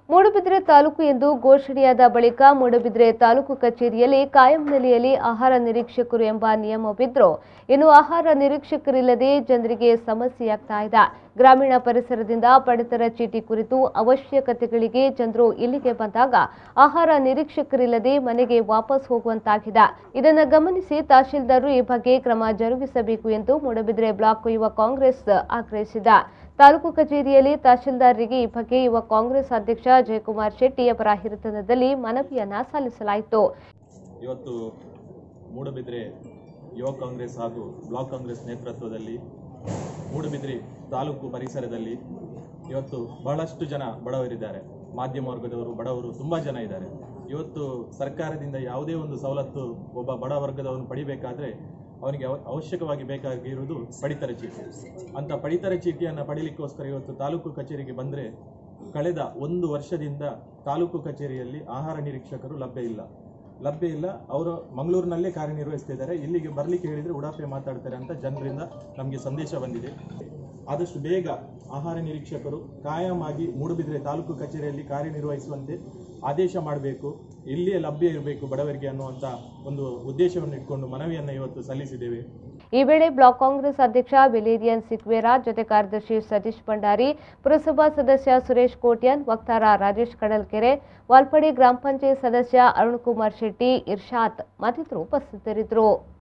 ಮೂಡುಬಿದ್ರೆ ತಾಲೂಕು ಎಂದು ಘೋಷಣೆಯಾದ ಬಳಿಕ ಮೂಡುಬಿದ್ರೆ ತಾಲೂಕು ಕಚೇರಿಯಲ್ಲಿ ಕಾಯಂ ನೆಲೆಯಲ್ಲಿ ಆಹಾರ ನಿರೀಕ್ಷಕರು ಎಂಬ ನಿಯಮವಿದ್ರೂ ಇನ್ನು ಆಹಾರ ನಿರೀಕ್ಷಕರಿಲ್ಲದೆ ಜನರಿಗೆ ಸಮಸ್ಯೆಯಾಗ್ತಾ ಇದೆ ಗ್ರಾಮೀಣ ಪರಿಸರದಿಂದ ಪಡಿತರ ಚೀಟಿ ಕುರಿತು ಅವಶ್ಯಕತೆಗಳಿಗೆ ಜನರು ಇಲ್ಲಿಗೆ ಬಂದಾಗ ಆಹಾರ ನಿರೀಕ್ಷಕರಿಲ್ಲದೆ ಮನೆಗೆ ವಾಪಸ್ ಹೋಗುವಂತಾಗಿದೆ ಇದನ್ನು ಗಮನಿಸಿ ತಹಶೀಲ್ದಾರರು ಈ ಬಗ್ಗೆ ಕ್ರಮ ಜರುಗಿಸಬೇಕು ಎಂದು ಮೂಡಬಿದ್ರೆ ಬ್ಲಾಕ್ ಯುವ ಕಾಂಗ್ರೆಸ್ ಆಗ್ರಹಿಸಿದ ತಾಲೂಕು ಕಚೇರಿಯಲ್ಲಿ ತಹಶೀಲ್ದಾರರಿಗೆ ಈ ಬಗ್ಗೆ ಯುವ ಕಾಂಗ್ರೆಸ್ ಅಧ್ಯಕ್ಷ ಜಯಕುಮಾರ್ ಶೆಟ್ಟಿ ಅವರ ಹಿರಿತನದಲ್ಲಿ ಮನವಿಯನ್ನ ಸಲ್ಲಿಸಲಾಯಿತು ಇವತ್ತು ಮೂಡಬಿದ್ರೆ ಯುವ ಕಾಂಗ್ರೆಸ್ ಹಾಗೂ ಬ್ಲಾಕ್ ಕಾಂಗ್ರೆಸ್ ನೇತೃತ್ವದಲ್ಲಿ ಮೂಡಬಿದ್ರೆ ತಾಲೂಕು ಪರಿಸರದಲ್ಲಿ ಇವತ್ತು ಬಹಳಷ್ಟು ಜನ ಬಡವರಿದ್ದಾರೆ ಮಾಧ್ಯಮ ವರ್ಗದವರು ಬಡವರು ತುಂಬ ಜನ ಇದ್ದಾರೆ ಇವತ್ತು ಸರ್ಕಾರದಿಂದ ಯಾವುದೇ ಒಂದು ಸವಲತ್ತು ಒಬ್ಬ ಬಡ ವರ್ಗದವನು ಪಡಿಬೇಕಾದ್ರೆ ಅವನಿಗೆ ಅವ- ಅವಶ್ಯಕವಾಗಿ ಬೇಕಾಗಿರುವುದು ಪಡಿತರ ಚೀಟಿ ಅಂತ ಪಡಿತರ ಚೀಟಿಯನ್ನು ಪಡಿಲಿಕ್ಕೋಸ್ಕರ ಇವತ್ತು ತಾಲೂಕು ಕಚೇರಿಗೆ ಬಂದರೆ ಕಳೆದ ಒಂದು ವರ್ಷದಿಂದ ತಾಲೂಕು ಕಚೇರಿಯಲ್ಲಿ ಆಹಾರ ನಿರೀಕ್ಷಕರು ಲಭ್ಯ ಇಲ್ಲ ಲಭ್ಯ ಇಲ್ಲ ಅವರು ಮಂಗಳೂರಿನಲ್ಲೇ ಕಾರ್ಯನಿರ್ವಹಿಸ್ತಿದ್ದಾರೆ ಇಲ್ಲಿಗೆ ಬರಲಿಕ್ಕೆ ಹೇಳಿದರೆ ಉಡಾಫೆ ಮಾತಾಡ್ತಾರೆ ಅಂತ ಜನರಿಂದ ನಮಗೆ ಸಂದೇಶ ಬಂದಿದೆ ಆದಷ್ಟು ಬೇಗ ಆಹಾರ ನಿರೀಕ್ಷಕರು ಕಾಯಂ ಆಗಿ ಮೂಡುಬಿದ್ರೆ ತಾಲೂಕು ಕಚೇರಿಯಲ್ಲಿ ಕಾರ್ಯನಿರ್ವಹಿಸುವಂತೆ ಆದೇಶ ಮಾಡಬೇಕು ಇಲ್ಲಿಯೇ ಲಭ್ಯ ಇರಬೇಕು ಬಡವರಿಗೆ ಅನ್ನುವಂಥ ಒಂದು ಉದ್ದೇಶವನ್ನು ಇಟ್ಕೊಂಡು ಮನವಿಯನ್ನು ಇವತ್ತು ಸಲ್ಲಿಸಿದ್ದೇವೆ ಈ ವೇಳೆ ಬ್ಲಾಕ್ ಕಾಂಗ್ರೆಸ್ ಅಧ್ಯಕ್ಷ ಬಿಲೇರಿಯನ್ ಸಿಕ್ವೇರಾ ಜೊತೆ ಕಾರ್ಯದರ್ಶಿ ಸತೀಶ್ ಭಂಡಾರಿ ಪುರಸಭಾ ಸದಸ್ಯ ಸುರೇಶ್ ಕೋಟ್ಯನ್ ವಕ್ತಾರ ರಾಜೇಶ್ ಕಡಲ್ಕೆರೆ ವಾಲ್ಪಡಿ ಗ್ರಾಮ ಪಂಚಾಯತ್ ಸದಸ್ಯ ಅರುಣ್ ಕುಮಾರ್ ಶೆಟ್ಟಿ ಇರ್ಷಾದ್ ಮತ್ತಿತರರು ಉಪಸ್ಥಿತರಿದ್ದರು